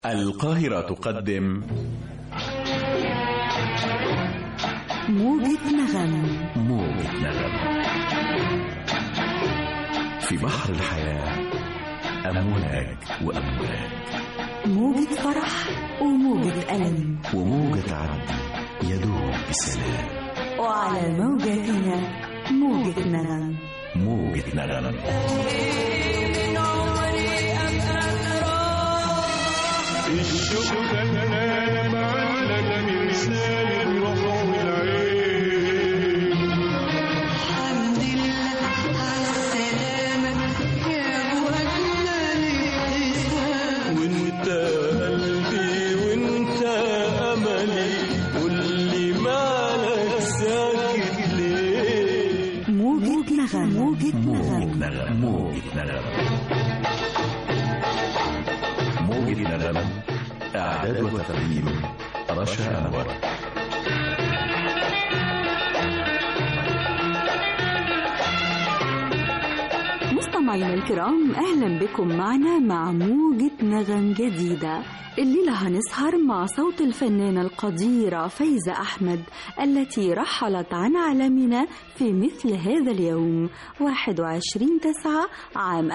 القاهرة تقدم موجة نغم موجة نغم في بحر الحياة أمواج وأمواج موجة فرح وموجة ألم وموجة عدل يدوب بسلام وعلى موجاتنا موجة نغم موجة نغم الشوق كان معلق من لسان الروح والعين الحمد لله على السلامة يا أبو أجمل ابتسام وانت قلبي وانت املي قول لي مالك ساكت ليه موجة نغم موجة موجة نغم نغم موجة نغم موجة نغم إعداد وتقديم رشا أنور مستمعينا الكرام أهلا بكم معنا مع موجة نغم جديدة الليلة هنسهر مع صوت الفنانة القديرة فايزة أحمد التي رحلت عن عالمنا في مثل هذا اليوم 21 تسعة عام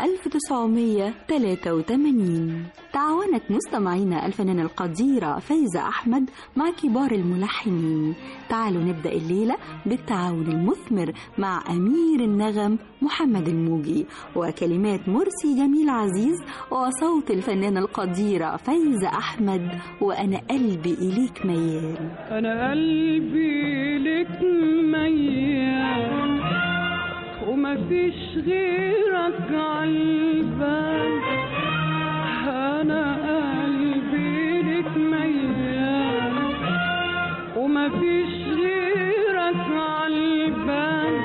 1983 تعاونت مستمعينا الفنانة القديرة فايزة أحمد مع كبار الملحنين تعالوا نبدأ الليلة بالتعاون المثمر مع أمير النغم محمد الموجي وكلمات مرسي جميل عزيز وصوت الفنانة القديرة فايزة أحمد وأنا قلبي إليك ميال انا قلبي لك ميال ومفيش غيرك عالبال انا قلبي لك ميال ومفيش غيرك عالبال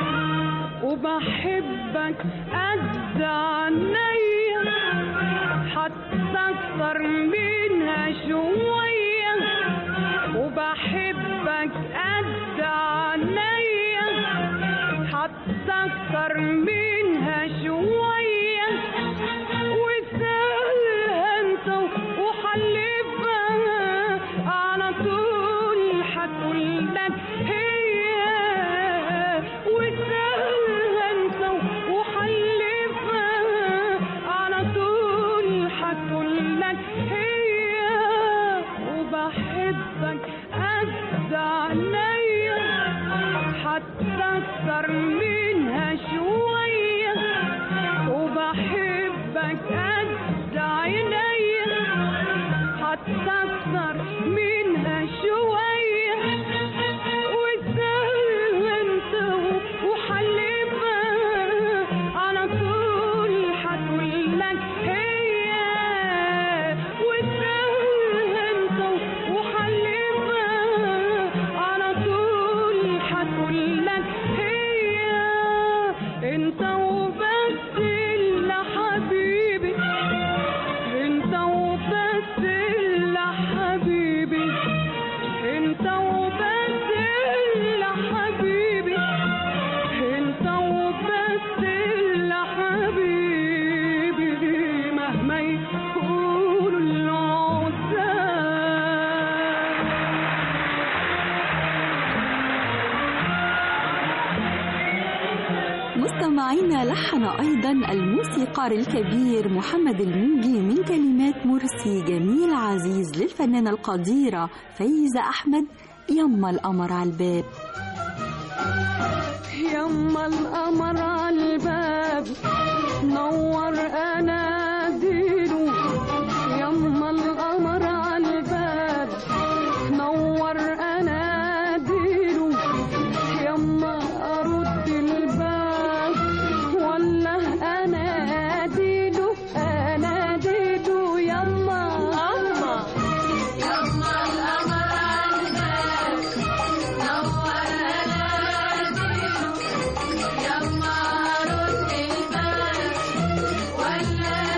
وبحبك قد عينيا حتى اكتر منها شويه وبحبك قد عينيا حتى اكتر منها شويه وسهلها انت وحلفها على طول هتقولك هي وسهلها انت وحلفها على طول هتقولك هي وبحبك قد عينيا حتى اكتر منها شويه وبحبك قد عينيا حتى اكتر منها شويه وسهل انت وحلفها على طول هتقولك هي وسهل انت وحلفها على طول هتقولك هي انت وبس اللي حبيبي انت وبس اللي حبيبي انت وبس اللي حبيبي انت وبس اللي حبيبي مهما يقولوا العزاب مستمعينا لحن أيضا الموسيقار الكبير محمد الموجي من كلمات مرسي جميل عزيز للفنانة القديرة فايزة أحمد يما القمر على الباب يما القمر عالباب نور اناديله يما القمر عالباب نور اناديله يما ارد الباب ولا اناديله اناديله يما يما يما رد الباب ولا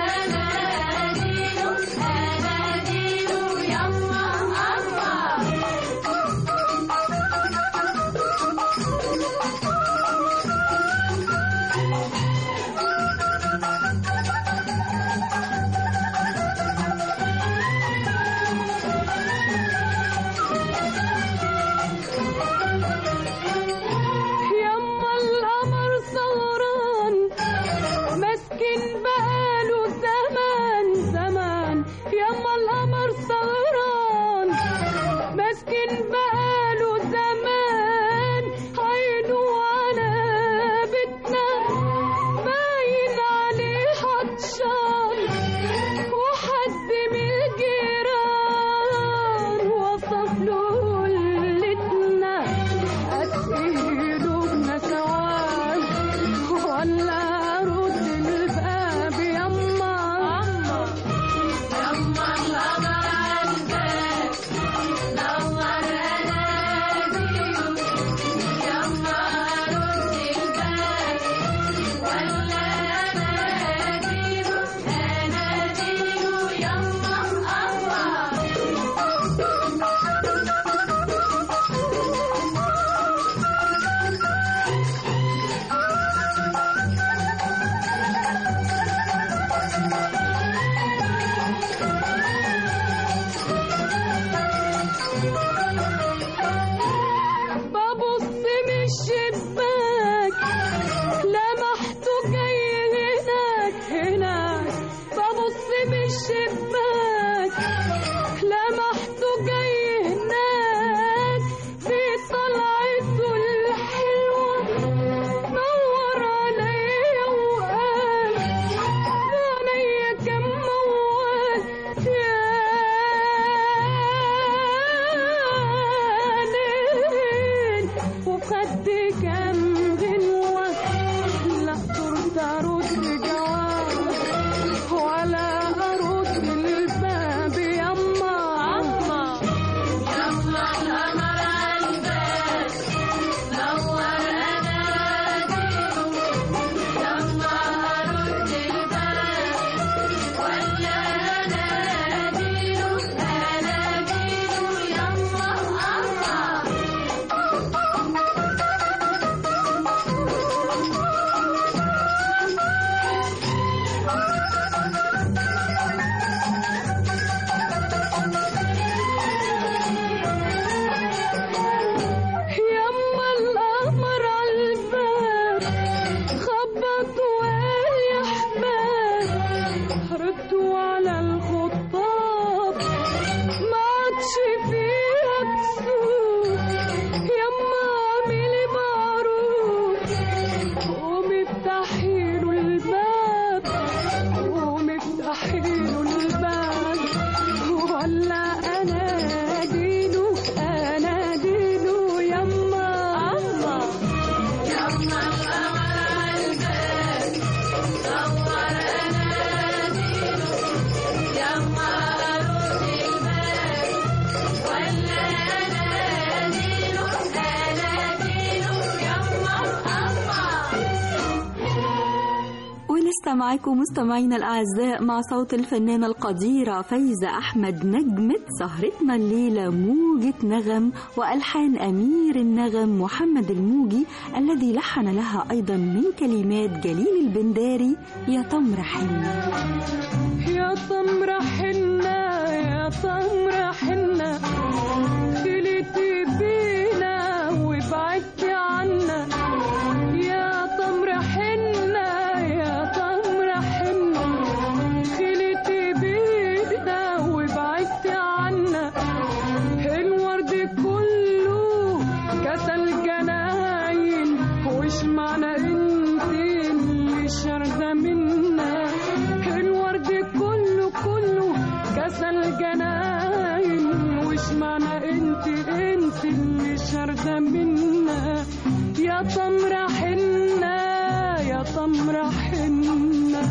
لسه معاكم مستمعينا الأعزاء مع صوت الفنانة القديرة فايزة أحمد نجمة سهرتنا الليلة موجة نغم وألحان أمير النغم محمد الموجي الذي لحن لها أيضا من كلمات جليل البنداري يا تمر حنة يا تمر حنة يا تمر حنة خليتي بينا وبعدتي عنا يا تمر حنة يا تمر حنة خليتي بينا وبعدتي عنا الورد كله كسل جناين وش معنى انت اللي شارده منا الورد كله كله كسل جناين وش معنى انت انت اللي شارده منا يا تمر حنة يا تمر حنة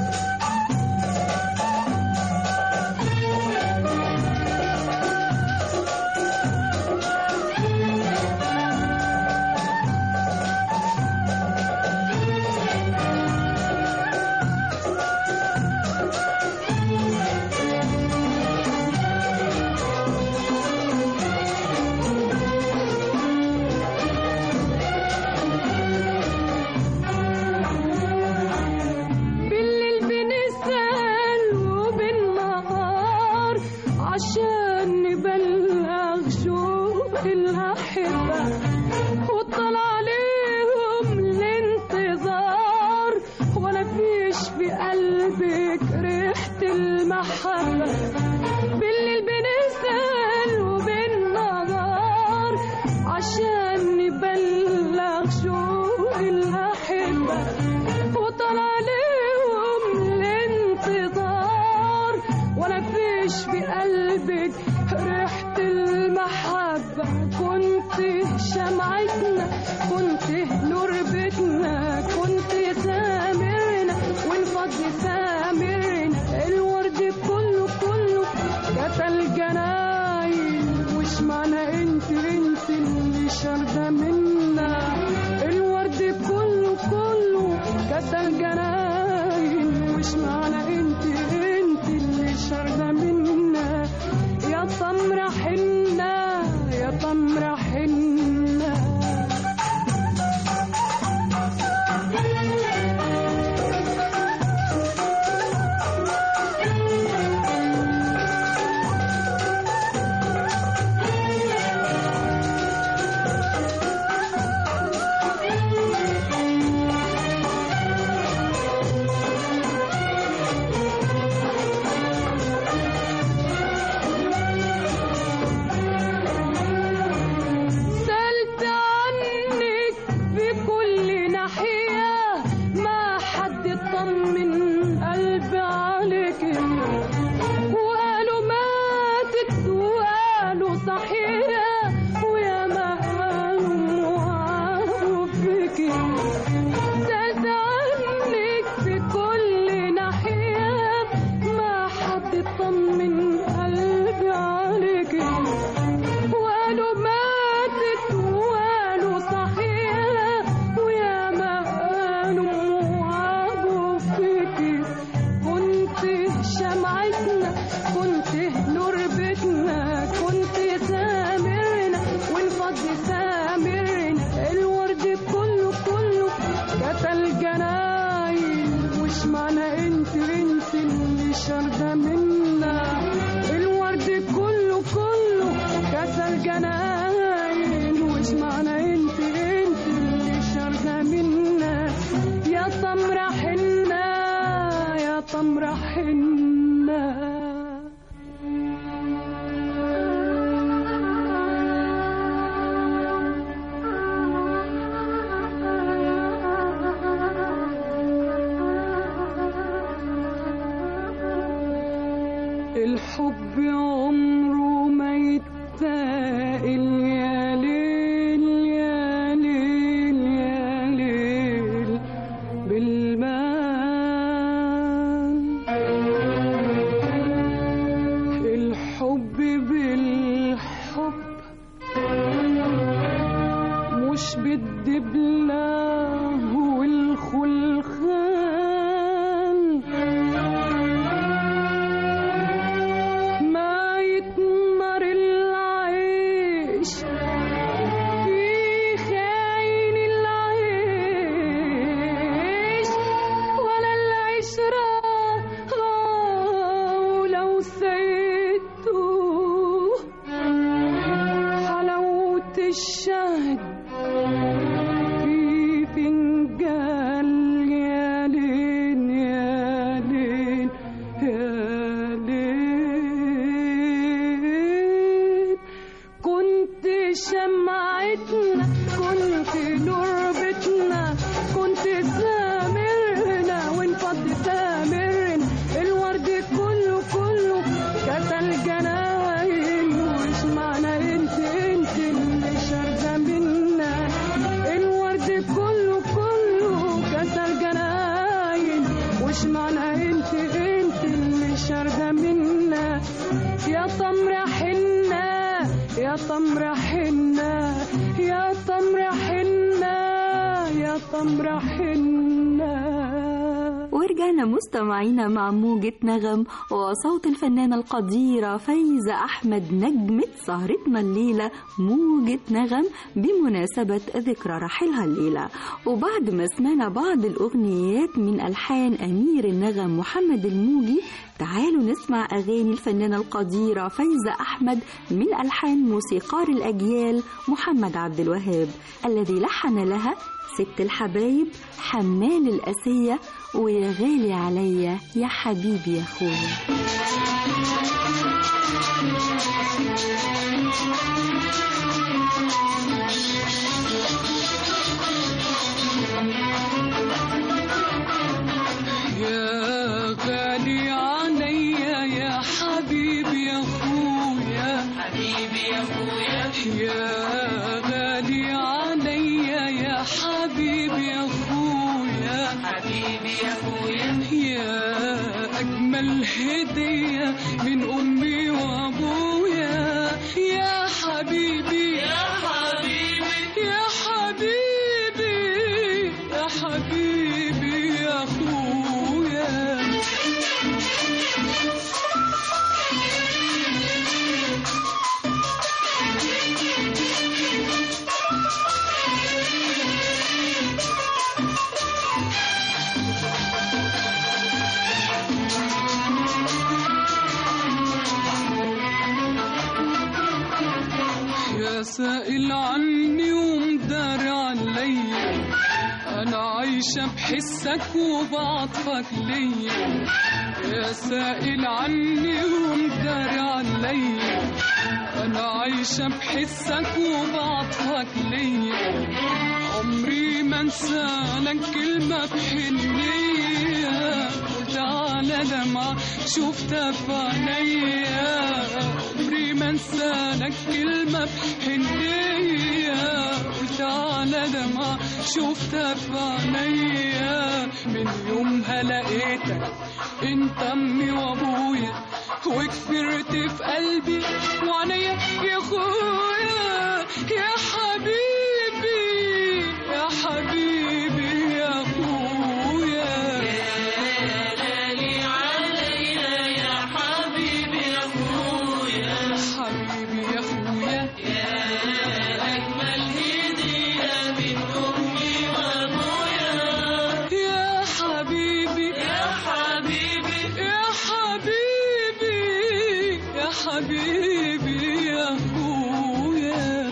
بالليل بنسأل وبالنهار عشان نبلغ شوق الأحبة وطلع عليهم الانتظار ولا فيش في قلبك ريحة المحبة بالليل بنسأل وبالنهار عشان نبلغ شوق الأحبة وطلع عليهم الانتظار ولا فيش في قلبك ريحة المحبة كنت شمعتنا كنت نور بيتنا كنت سامرنا وانفض سامرنا الورد كله كله قتل جناين وش معنى انت انت اللي شارده منا الورد كله كله كسل جناين وش معنى انت انت اللي شارده منا يا تمر حنة يا تمر حنة سألت عنك بكل ناحية ما حد طمن قلبي عليك وقالوا ماتت وقالوا صحيح ويا ما قالوا وعاروا فيكي سألت عنك بكل ناحية ما حد طمن قلبي عليك وقالوا ماتت وقالوا صحيح ويا ما قالوا وعابوا فيكي كنت شمعتنا كنت نور بيتنا كنت سامرنا وانفض سامرنا الورد كله كله قتل جناين وش معنى انت انت اللي شارده منا الورد كله كله كسر جناين وش معنى انت انت اللي شارده منا يا تمر حنة يا تمر حنة الحب عمره ما يتاقل يا ليل يا ليل يا ليل بالمال الحب بالحب مش بالدبلة والخلخال الشهد في فنجان يا ليل يا ليل يا ليل كنت شمعتنا كنت نور بيتنا كنت سامرنا وانفض سامرنا الورد كله كله كسل جناين وش معنى انت انت اللي شارده منا الورد كله كله كسل جناين وش معنى انت انت اللي شارده منا يا تمر حنة يا تمر حنة يا تمر حنة يا تمر حنة ورجعنا مستمعينا مع موجة نغم وصوت الفنانة القديرة فايزة أحمد نجمة سهرتنا الليلة موجة نغم بمناسبة ذكرى رحيلها الليلة وبعد ما سمعنا بعض الأغنيات من ألحان أمير النغم محمد الموجي تعالوا نسمع أغاني الفنانة القديرة فايزة أحمد من ألحان موسيقار الأجيال محمد عبد الوهاب الذي لحن لها ست الحبايب حمال الأسية ويا غالي عليا يا حبيبي يا أخويا يا غالي عليا يا حبيبي يا اخويا حبيبي يا اخويا يا غالي عليا يا حبيبي يا اخويا حبيبي يا اخويا يا اجمل هديه من امي وابويا يا حبيبي يا حبيبي يا حبيبي يا حبيبي يا اخويا يا سائل عني ومدار عليا انا عايشه بحسك وبعطفك ليا يا سائل عني ومدار عليا انا عايشه بحسك وبعطفك ليا عمري ما انسى لك كلمه بحنيه قلت على دمعه شفتها في عينيا عمري ما انسى لك كلمه بحنيه قلت على دمعه شفتها في عينيا من يومها لقيتك انت امي وابويا وكبرت في قلبي وعينيا يا اخويا يا حبيبي يا حبيبي يا اخويا حبيبي يا اخويا يا حبيبي يا حبيبي يا حبيبي يا حبيبي يا اخويا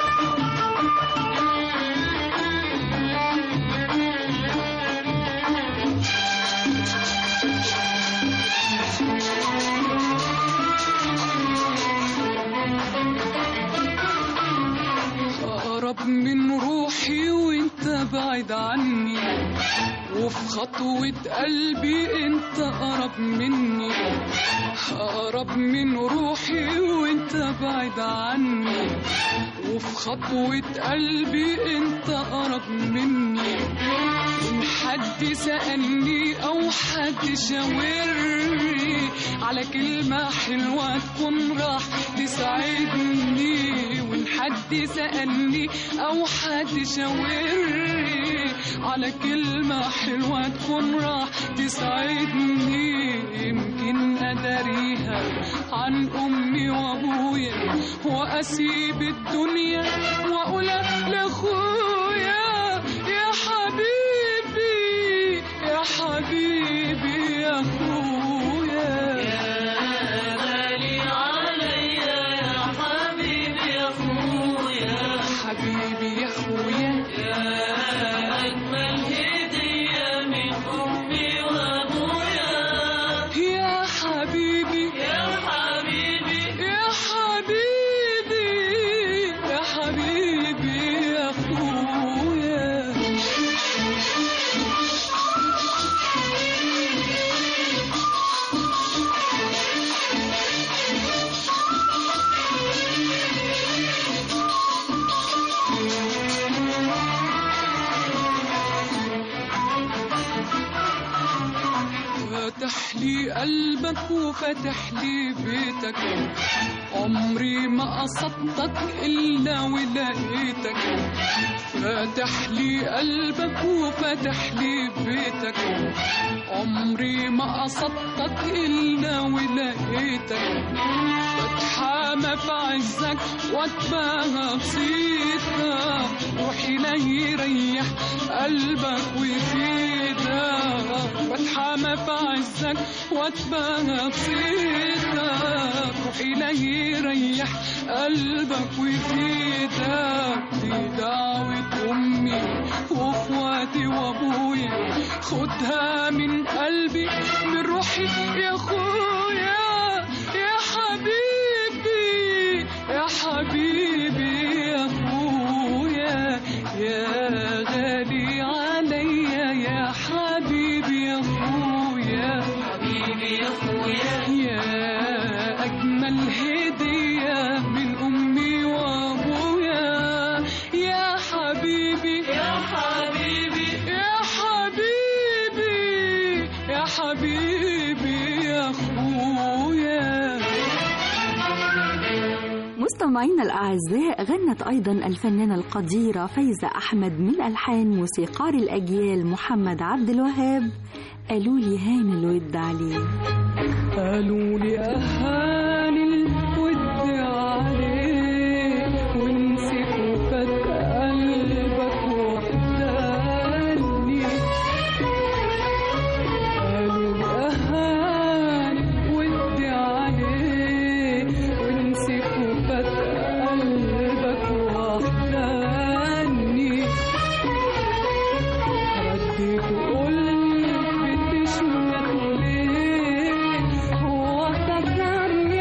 أقرب من روحي وانت بعيد عني وفي خطوة قلبي انت أقرب مني أقرب من روحي وانت بعيد عني وفي خطوة قلبي انت أقرب مني إن حد سألني أو حد شاورني على كلمة حلوة تكون راح تسعدني وإن حد سألني أو حد شاورني على كلمة حلوة تكون راح تسعدني يمكن أداريها عن أمي وأبويا وأسيب الدنيا وأقول لأخويا يا حبيبي يا حبيبي يا أخويا قلبك وفتح لي بيتك عمري ما قصدتك إلا ولقيتك فاتح لي قلبك وفتح لي بيتك عمري ما قصدتك إلا ولقيتك بتحامى في عزك واتباهى بصيتك روحي لا يريح قلبك ويفيدك بتحامى في عزك واتباهى بصيتك روحي لا يريح قلبك ويفيدك دي دعوة أمي وأخواتي وأبويا خدها من قلبي من روحي يا أخويا يا حبيبي يا حبيبي يا أخويا يا غالي عليا يا حبيبي يا أخويا حبيبي يا أخويا يا أجمل هدية من أمي وأبويا يا حبيبي يا حبيبي يا حبيبي يا حبيبي يا أخويا مستمعينا الأعزاء غنت أيضا الفنانة القديرة فايزة أحمد من ألحان موسيقار الأجيال محمد عبد الوهاب قالوا لي هان الود عليه قالوا لي أهان الود عليك ونسيت وفات قلبك وحداني قالوا لي أهان الود عليك ونسيت وفات قلبك وحداني رديت وقلت بتشمت ليه هو فكرني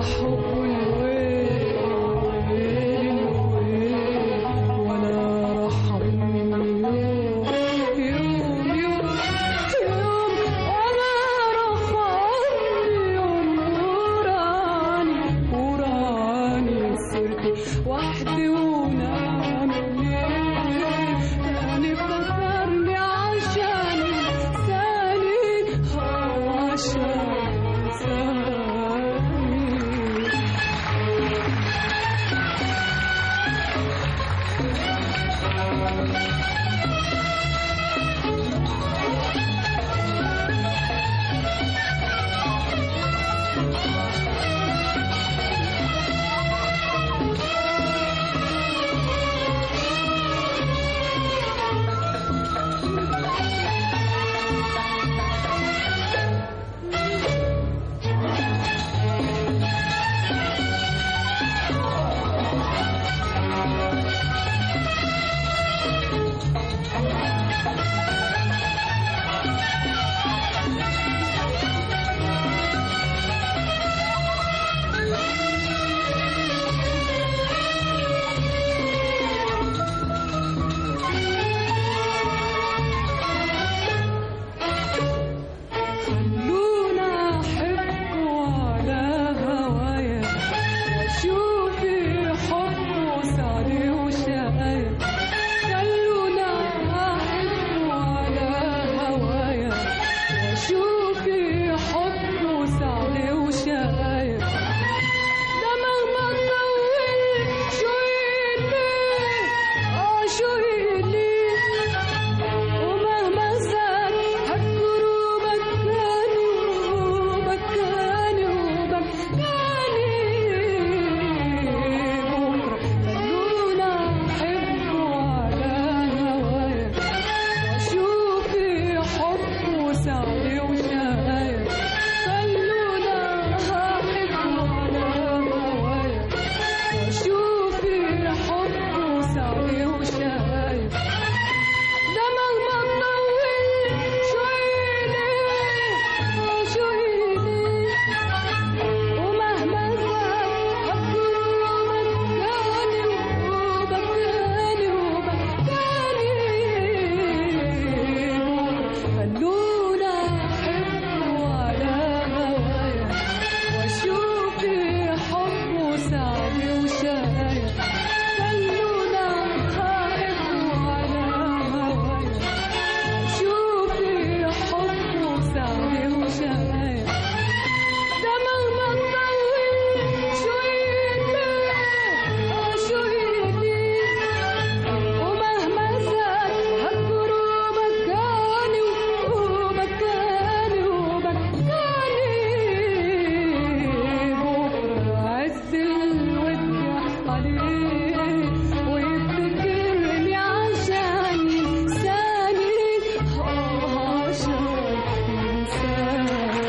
حب الويل الويل الويل ولا رحم يوم يوم يوم يوم ولا رحم يوم وراني وراني صرت وحدي ونام الليل تاني فكرني عشاني سالي عشان سالي خلونا أحب على هوايا وأشوف حب وسعدي وشقايا خلونا أحب على هوايا وأشوف حب وسعدي وشقايا ده مهما طول شو يلي اه شو يلي ومهما زاد هالكروب بكاني وبكاني وبكاني بكرة خلونا أحب على هوايا وأشوف حب وسعدي وشقايا خلونا أحب على هوايا وأشوف حب وسعدي وشقايا ده مهما طول شوي ليه شوي ليه ومهما زاد هالكروب بكاني وبكاني وبكاني خلونا أحب على هوايا وأشوف حب وسعدي وشقايا خلونا أحب على هوايا شوف حب وسعدي وشقايا ده مهما طول شوي ليه شوي ليه ومهما زاد هالكروب بكاني وبكاني وبكاني بكرة عز الود عليه ويفتكرني عشاني ساني عشان ينساني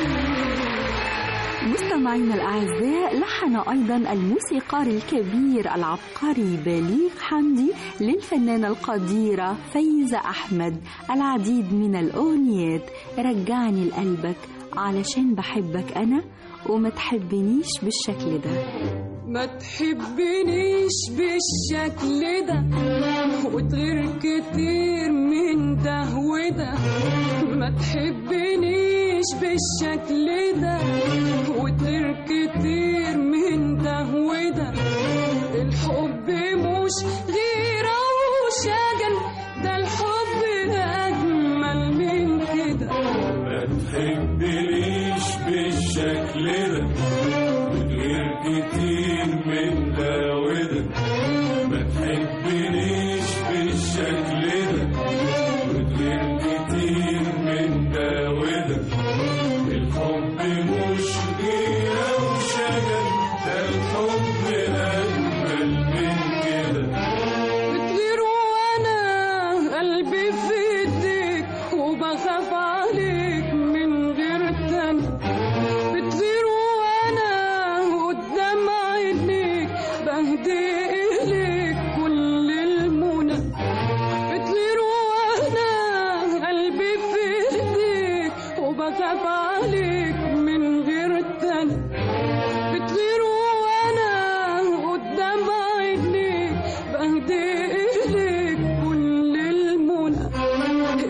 مستمعينا الأعزاء لحن أيضا الموسيقار الكبير العبقري بليغ حمدي للفنانة القديرة فايزة أحمد العديد من الأغنيات رجعني لقلبك علشان بحبك أنا وما تحبنيش بالشكل ده ما تحبنيش بالشكل ده وتغير كتير من ده وده ما تحبنيش بالشكل ده وتغير كتير من ده وده الحب مش غيرة وشجن ده الحب أجمل من كده ما تحبنيش بالشكل ده وتغير كتير من ده وده ما تحبنيش بالشكل ده وتغير كتير من ده وده الحب مش غيرة وشجن ده الحب أجمل من كده بتغير وانا قلبي في ايديك وبخاف عليك من غير تاني بتغير وانا قدام عينيك بهدي اليك كل المنى بتغير وانا قلبي في ايديك وبخاف عليك من غير تاني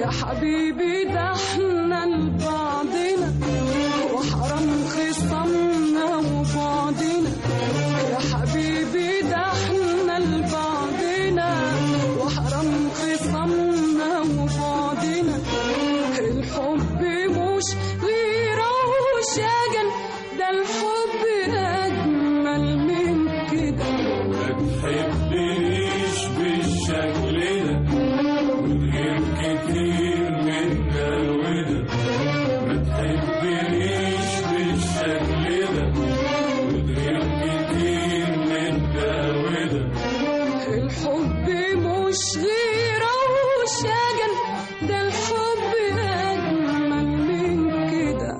يا حبيبي ده احنا لبعضنا وحرام خصامنا وبعضنا يا حبيبي ده احنا لبعضنا وحرام خصامنا وبعضنا الحب مش غيره وشجن ده الحب اجمل من كده ما تحبنيش بالشكل ده وتغير كتير من ده وده ما تحبنيش بالشكل ده وتغير كتير من ده وده الحب مش غيره وشجن ده الحب أجمل من كده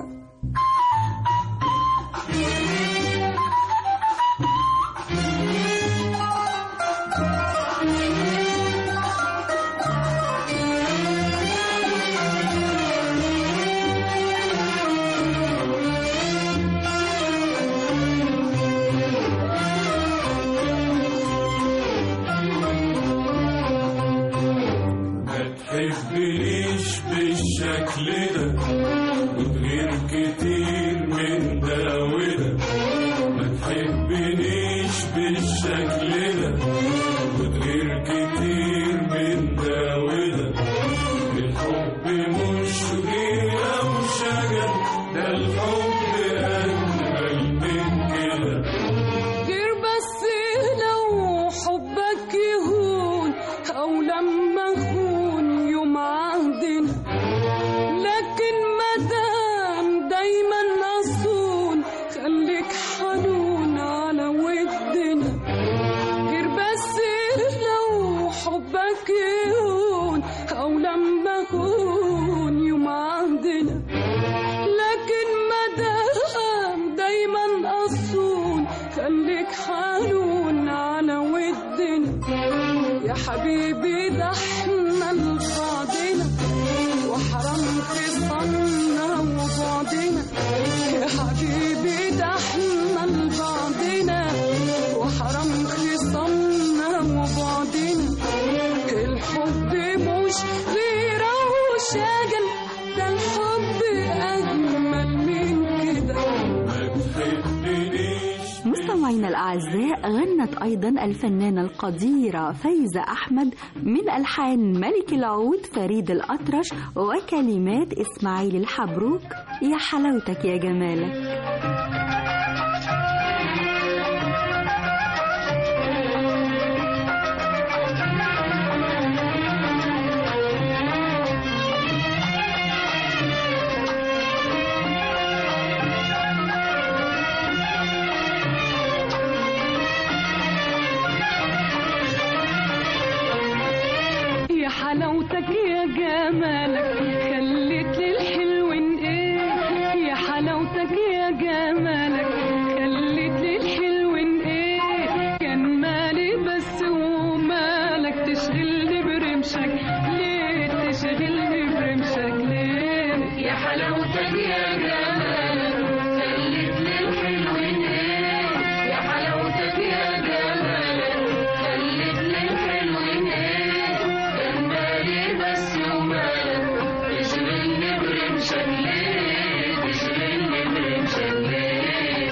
ما تحبنيش بالشكل ده وتغير كتير من ده وده ما تحبنيش بالشكل ده وتغير كتير من ده وده الحب مش غيرة وشجر ده الحب أجمل من كده غير بس لو حبك يهون أو لما أخون يوم عهدنا لكن مدام دايما أصون خليك حنون على ودنا غير بس لو حبك يهون أو لما أخون يوم عهدنا لكن مدام دايما أصون خليك حنون على ودنا يا حبيبي ده احنا لبعضنا وحرام خصامنا وبعدنا يا حبيبي ده احنا لبعضنا وحرام خصامنا وبعدنا الحب مش غيره وشجن ده الحب أجمل من كده ما تحبنيش مستمعينا الأعزاء غنت أيضا الفنانة القديرة فايزة أحمد من ألحان ملك العود فريد الأطرش وكلمات إسماعيل الحبروك يا حلاوتك يا جمالك يا حلاوتك يا جمالك خليت للحلوين ايه يا حلاوتك يا جمالك خليت للحلوين ايه كان مالي بس ومالك تشغلني برمشك ليه تشغلني برمشك ليه يا حلاوتك يا جمالك خليت للحلوين ايه يا حلاوتك يا جمالك خليت للحلوين ايه كان مالي بس ومالك تشغلني برمشك ليه تشغلني برمشك ليه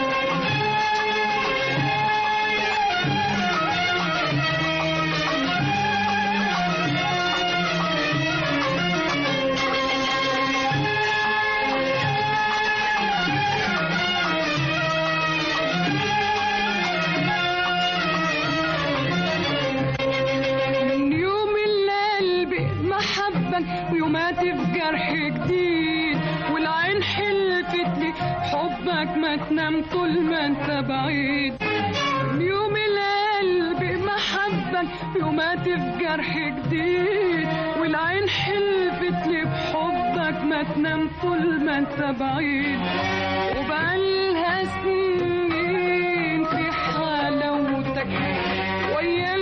من يوم اللي قلبي محبك ويومات في جرح جديد والعين حلفت لي حبك ما تنام طول ما انت بعيد من يوم اللي قلبي محبك ويومات في جرح جديد والعين حلفت لي بحبك ما تنام طول ما انت بعيد وبقالها سنين في حلاوتك ويا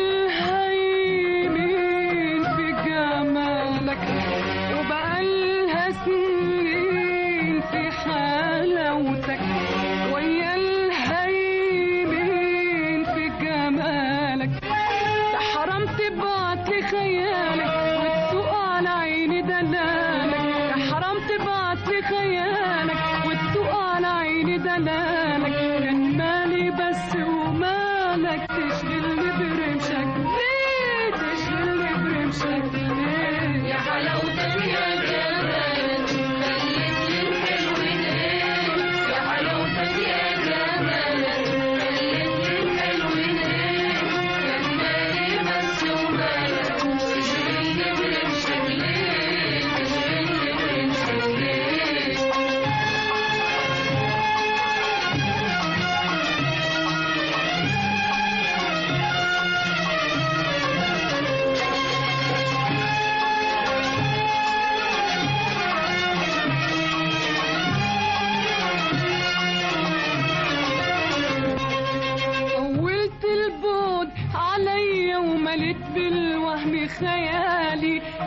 الهيمين في جمالك وبقالها سنين في حلاوتك ويا الهيمين في جمالك ده حرام تبعت لي خيالك وتسوق على عيني دلالك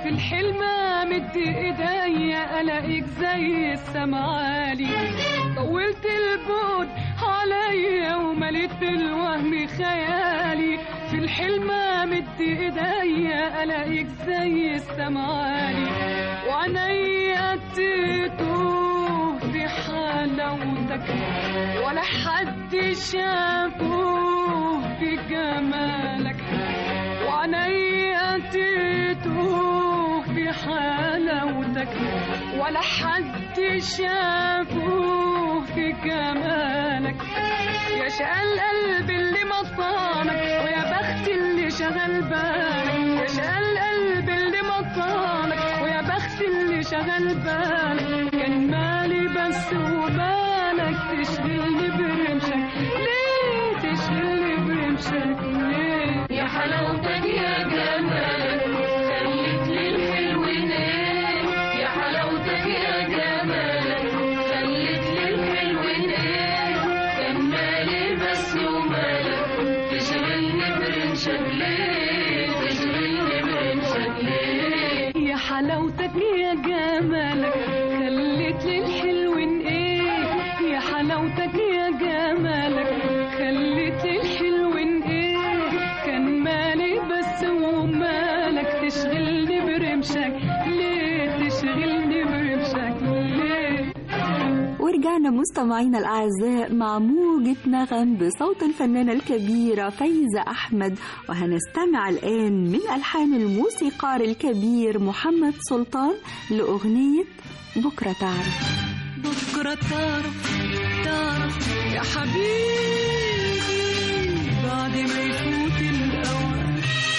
في الحلم مد ايديا الاقيك زي السمعالي طولت البعد عليا ومليت بالوهم خيالي في الحلم مد ايديا الاقيك زي السمعالي وعينيا تتوه في حلاوتك ولا حد شافوه في جمالك وعينيا تتوه في حلاوتك ولا حد شافوه في جمالك يا شقى القلب اللي مطانك ويا بخت اللي شغل بالك يا شقى القلب اللي مطانك ويا بخت اللي شغل بالك كان مالي بس وبالك تشغلني برمشك ليه تشغلني برمشك ليه يا حلاوتك يا جمالك خليت لي الحلو نام يا حلاوتك يا جمالك خليت لي الحلو نام كان مالي بس ومالك تشغلني برمشك ليه تشغلني برمشك ليه يا حلاوتك يا جمالك خليت لي الحلو ايه يا حلاوتك يا جمالك خليت لي الحلو ايه كان مالي بس ومالك تشغلني برمشك ليه تشغلني برمشك ليه ورجعنا مستمعينا الأعزاء مع موجة نغم بصوت الفنانة الكبيرة فايزة أحمد وهنستمع الآن من ألحان الموسيقار الكبير محمد سلطان لأغنية بكرة تعرف بكرة تعرف تعرف يا حبيبي بعد ما يفوت الأوان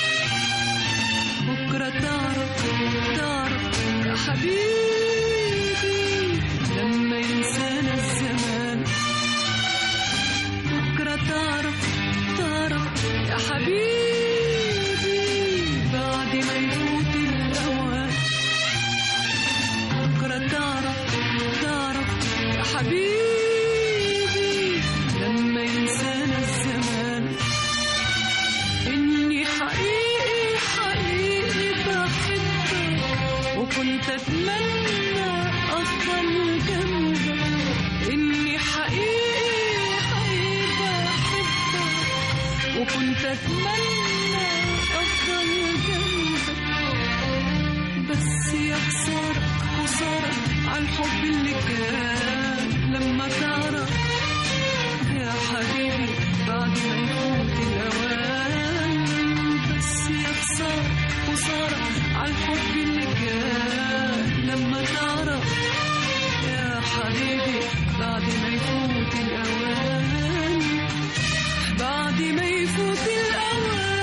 بكرة تعرف تعرف يا حبيبي لما ينسانا الزمان بكرة تعرف تعرف يا حبيبي بعد ما يفوت الأوان بكرة تعرف تعرف يا حبيبي لما ينسانا الزمان إني حقيقي حقيقي بحبك وكنت أتمنى أفضل جنبك إني حقيقي حقيقي بحبك وكنت أتمنى أفضل جنبك بس يا خسارة خسارة عالحب اللي كان لما تعرف يا حبيبي بعد ما يفوت الأوان بس يا خسارة خسارة عالحب اللي كان لما تعرف يا حبيبي بعد ما يفوت الأوان بعد ما يفوت الأوان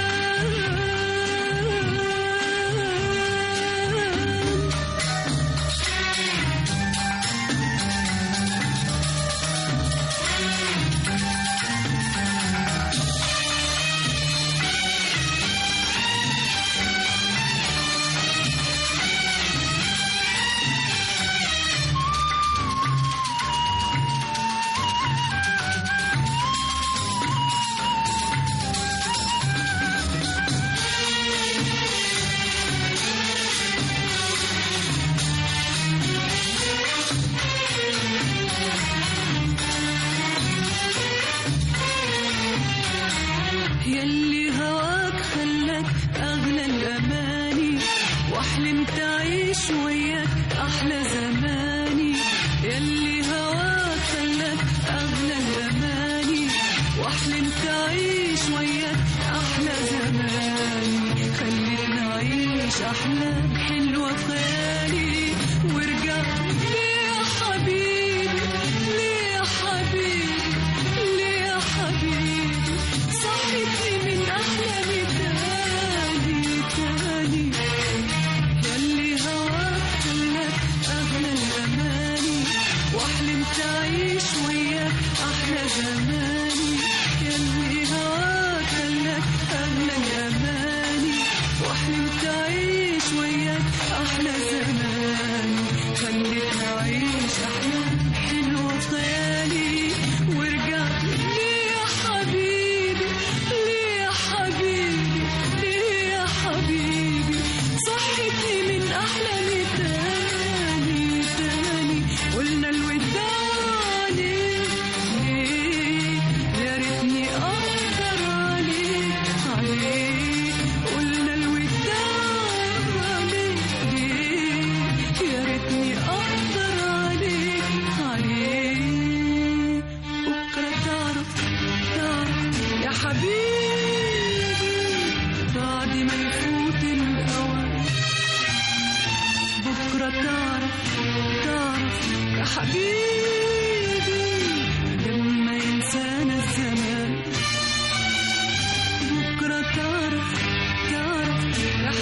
بكرة تعرف تعرف يا حبيبي لما ينسانا الزمان بكرة تعرف تعرف يا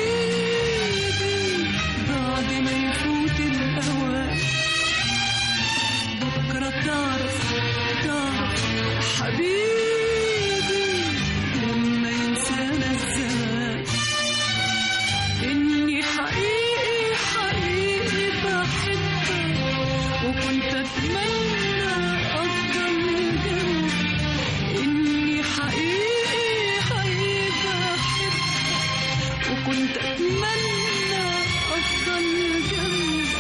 حبيبي بعد ما يفوت الأوان بكرة تعرف تعرف يا حبيبي لما ينسانا الزمان إني حقيقي حقيقي بحبك وكنت أتمنى أفضل جنبك إني حقيقي حقيقي بحبك وكنت أتمنى أفضل جنبك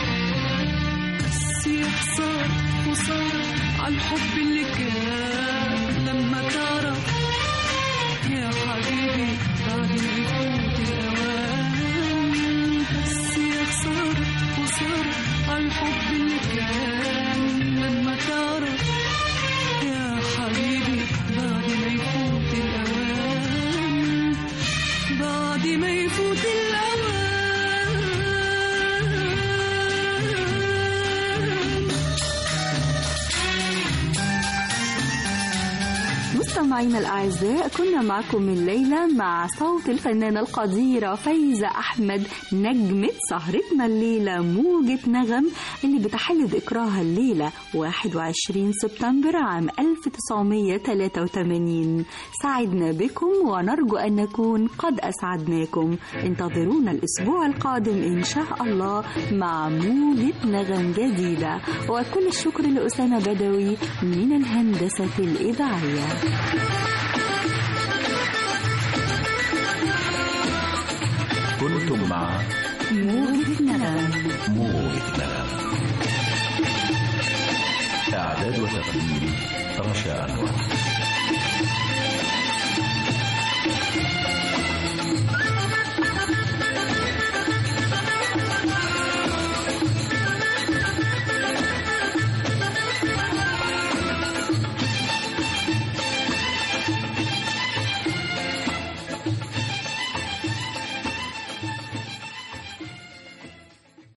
بس يحصل خسارة على الحب اللي كان لما تعرف يا حبيبي بعد ما يفوت الأوان بس يا خسارة خسارة على الحب اللي كان لما تعرف يا حبيبي بعد ما يفوت الأوان بعد ما يفوت الأوان مستمعينا الأعزاء كنا معكم من ليلة مع صوت الفنانة القديرة فايزة أحمد نجمة سهرتنا الليلة موجة نغم اللي بتحل ذكراها الليلة 21 سبتمبر عام 1983 سعدنا بكم ونرجو أن نكون قد أسعدناكم انتظرونا الأسبوع القادم إن شاء الله مع موجة نغم جديدة وكل الشكر لأسامة بدوي من الهندسة الإذاعية كنتم مع موجة نغم موجة نغم إعداد وتقديم رشا أنور